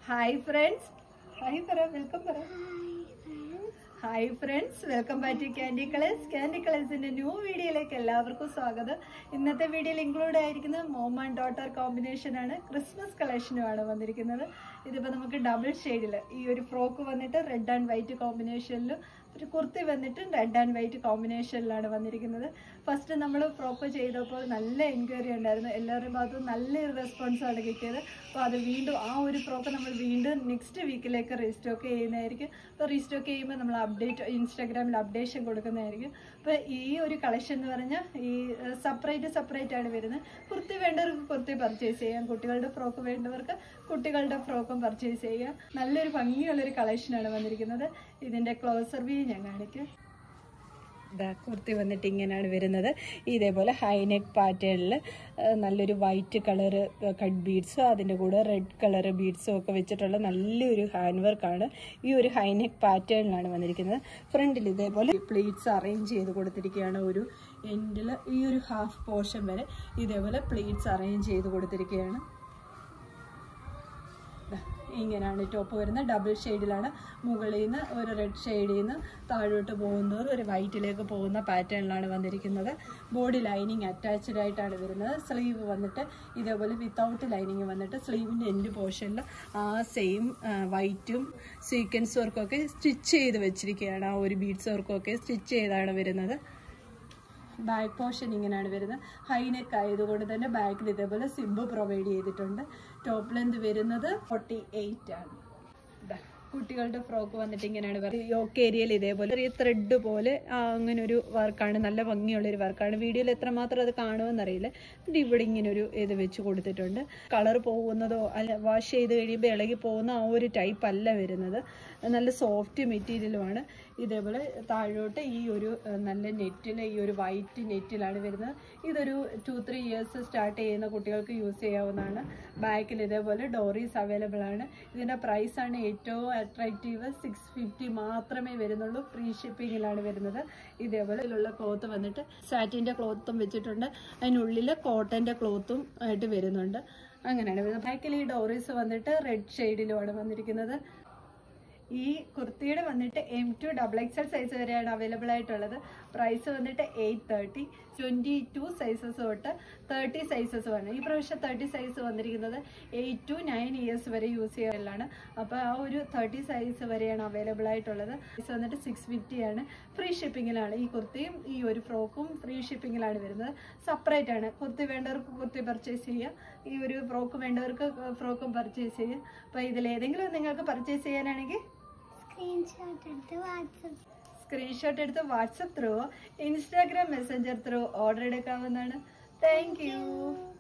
hi friends hi പറ welcome പറ hi friends welcome back to candy colours candy കളേഴ്സിന്റെ new വീഡിയോയിലേക്ക് എല്ലാവർക്കും സ്വാഗതം ഇന്നത്തെ വീഡിയോയിൽ ഇൻക്ലൂഡ് ആയിരിക്കുന്നത് മോം ആൻഡ് ഡോട്ടർ കോമ്പിനേഷൻ ആണ് ക്രിസ്മസ് കളക്ഷനുമാണ് വന്നിരിക്കുന്നത് ഇതിപ്പോൾ നമുക്ക് ഡബിൾ ഷെയ്ഡിൽ ഈ ഒരു ഫ്രോക്ക് വന്നിട്ട് റെഡ് ആൻഡ് വൈറ്റ് കോമ്പിനേഷനിലും ഒരു കുർത്തി വന്നിട്ട് റെഡ് ആൻഡ് വൈറ്റ് കോമ്പിനേഷനിലാണ് വന്നിരിക്കുന്നത് ഫസ്റ്റ് നമ്മൾ ഫ്രോക്ക് ചെയ്തപ്പോൾ നല്ല എൻക്വയറി ഉണ്ടായിരുന്നു എല്ലാവരുടെയും ഭാഗത്തും നല്ലൊരു റെസ്പോൺസാണ് കിട്ടിയത് അപ്പോൾ അത് വീണ്ടും ആ ഒരു ഫ്രോക്ക് നമ്മൾ വീണ്ടും നെക്സ്റ്റ് വീക്കിലേക്ക് റീസ്റ്റോക്ക് ചെയ്യുന്നതായിരിക്കും അപ്പോൾ റീസ്റ്റോക്ക് ചെയ്യുമ്പോൾ നമ്മൾ അപ്ഡേറ്റ് ഇൻസ്റ്റാഗ്രാമിൽ അപ്ഡേഷൻ കൊടുക്കുന്നതായിരിക്കും അപ്പോൾ ഈ ഒരു കളക്ഷൻ എന്ന് പറഞ്ഞാൽ ഈ സെപ്പറേറ്റ് സെപ്പറേറ്റ് ആണ് വരുന്നത് കുർത്തി വേണ്ടവർക്ക് കുർത്തി പർച്ചേസ് ചെയ്യാം കുട്ടികളുടെ ഫ്രോക്ക് വേണ്ടവർക്ക് കുട്ടികളുടെ ഫ്രോക്കും പർച്ചേസ് ചെയ്യാം നല്ലൊരു ഭംഗിയുള്ളൊരു കളക്ഷനാണ് വന്നിരിക്കുന്നത് ഇതിൻ്റെ ക്ലോസർ വ്യൂ ഞാൻ കാണിക്കും ഇതാ കുർത്തി വന്നിട്ട് ഇങ്ങനെയാണ് വരുന്നത് ഇതേപോലെ ഹൈനെക്ക് പാറ്റേണിൽ നല്ലൊരു വൈറ്റ് കളറ് കട്ട് ബീഡ്സും അതിൻ്റെ കൂടെ റെഡ് കളറ് ബീഡ്സും ഒക്കെ വെച്ചിട്ടുള്ള നല്ലൊരു ഹാൻഡ് വർക്കാണ് ഈ ഒരു ഹൈനെക്ക് പാറ്റേണിലാണ് വന്നിരിക്കുന്നത് ഫ്രണ്ടിൽ ഇതേപോലെ പ്ലീറ്റ്സ് അറേഞ്ച് ചെയ്ത് കൊടുത്തിരിക്കുകയാണ് ഒരു എൻഡിൽ ഈ ഒരു ഹാഫ് പോർഷൻ വരെ ഇതേപോലെ പ്ലീറ്റ്സ് അറേഞ്ച് ചെയ്ത് കൊടുത്തിരിക്കുകയാണ് ദാ ഇങ്ങനെയാണ് ടോപ്പ് വരുന്നത് ഡബിൾ ഷെയ്ഡിലാണ് മുകളിൽ നിന്ന് ഒരു റെഡ് ഷെയ്ഡിൽ നിന്ന് താഴോട്ട് പോകുന്നത് ഒരു വൈറ്റിലേക്ക് പോകുന്ന പാറ്റേണിലാണ് വന്നിരിക്കുന്നത് ബോഡി ലൈനിങ് അറ്റാച്ച്ഡ് ആയിട്ടാണ് വരുന്നത് സ്ലീവ് വന്നിട്ട് ഇതേപോലെ വിത്തൗട്ട് ലൈനിങ് വന്നിട്ട് സ്ലീവിൻ്റെ എൻഡ് പോർഷനിൽ ആ സെയിം വൈറ്റും സീക്വൻസ് വർക്കൊക്കെ സ്റ്റിച്ച് ചെയ്ത് വെച്ചിരിക്കുകയാണ് ആ ഒരു ബീഡ്സ് വർക്കൊക്കെ സ്റ്റിച്ച് ചെയ്താണ് വരുന്നത് ബാക്ക് പോർഷൻ ഇങ്ങനെയാണ് വരുന്നത് ഹൈ നെക്ക് ആയതുകൊണ്ട് തന്നെ ബാക്കിൽ ഇതേപോലെ സിബ് പ്രൊവൈഡ് ചെയ്തിട്ടുണ്ട് ടോപ്പ് ലെന്ത് വരുന്നത് ഫോർട്ടി എയ്റ്റ് ആണ് ദാ, കുട്ടികളുടെ ഫ്രോക്ക് വന്നിട്ട് ഇങ്ങനെയാണ് വരുന്നത് യോക്ക് ഏരിയയിൽ ഇതേപോലെ ചെറിയ ത്രെഡ് പോലെ ആ, അങ്ങനെ ഒരു വർക്കാണ് നല്ല ഭംഗിയുള്ള ഒരു വർക്കാണ് വീഡിയോയിൽ എത്രമാത്രം അത് കാണുമെന്നറിയില്ല എന്നിട്ട് ഇവിടെ ഇങ്ങനെ ഒരു ഇത് വെച്ച് കൊടുത്തിട്ടുണ്ട് കളർ പോകുന്നതോ അല്ല വാഷ് ചെയ്ത് കഴിയുമ്പോൾ ഇളകി പോകുന്ന ആ ഒരു ടൈപ്പ് അല്ല വരുന്നത് നല്ല സോഫ്റ്റ് മെറ്റീരിയലുമാണ് ഇതേപോലെ താഴോട്ട് ഈ ഒരു ഏഹ്, നല്ല നെറ്റിൽ ഈ ഒരു വൈറ്റ് നെറ്റിലാണ് വരുന്നത് ഇതൊരു ടു ത്രീ ഇയേഴ്സ് സ്റ്റാർട്ട് ചെയ്യുന്ന കുട്ടികൾക്ക് യൂസ് ചെയ്യാവുന്നതാണ് ബാക്കിൽ ഇതേപോലെ ഡോറീസ് അവൈലബിൾ ആണ് ഇതിൻ്റെ പ്രൈസാണ് ഏറ്റവും അട്രാക്റ്റീവ് സിക്സ് ഫിഫ്റ്റി മാത്രമേ വരുന്നുള്ളൂ ഫ്രീ ഷിപ്പിങ്ങിലാണ് വരുന്നത് ഇതേപോലെ ഇതിലുള്ള ക്ലോത്ത് വന്നിട്ട് സാറ്റിൻ്റെ ക്ലോത്തും വെച്ചിട്ടുണ്ട് അതിനുള്ളിൽ കോട്ടൻ്റെ ക്ലോത്തും ആയിട്ട് വരുന്നുണ്ട് അങ്ങനെയാണ് വരുന്നത് ബാക്കിൽ ഈ ഡോറീസ് വന്നിട്ട് റെഡ് ഷെയ്ഡിലുമാണ് വന്നിരിക്കുന്നത് ഈ കുർത്തിയുടെ വന്നിട്ട് M to double XL size വരെയാണ് അവൈലബിൾ ആയിട്ടുള്ളത് പ്രൈസ് വന്നിട്ട് eight thirty twenty two sizes തൊട്ട് തേർട്ടി സൈസസ് വന്നു ഈ പ്രാവശ്യം തേർട്ടി സൈസ് വന്നിരിക്കുന്നത് എയ്റ്റ് ടു നയൻ ഇയേഴ്സ് വരെ യൂസ് ചെയ്യാനുള്ളതാണ് അപ്പോൾ ആ ഒരു തേർട്ടി സൈസ് വരെയാണ് അവൈലബിൾ ആയിട്ടുള്ളത് സൈസ് വന്നിട്ട് സിക്സ് ഫിഫ്റ്റി ആണ് ഫ്രീ ഷിപ്പിങ്ങിലാണ് ഈ കുർത്തിയും ഈ ഒരു ഫ്രോക്കും ഫ്രീ ഷിപ്പിങ്ങിലാണ് വരുന്നത് സെപ്പറേറ്റ് ആണ് കുർത്തി വേണ്ടവർക്ക് കുർത്തി പർച്ചേസ് ചെയ്യാം ഈ ഒരു ഫ്രോക്ക് വേണ്ടവർക്ക് ഫ്രോക്കും പർച്ചേസ് ചെയ്യാം അപ്പോൾ ഇതിലേതെങ്കിലും നിങ്ങൾക്ക് പർച്ചേസ് ചെയ്യാനാണെങ്കിൽ സ്ക്രീൻഷോട്ട് എടുത്ത് വാട്സപ്പ് സ്ക്രീൻഷോട്ട് എടുത്ത് WhatsApp through Instagram messenger through order എടുക്കാവുന്നതാണ് താങ്ക് യു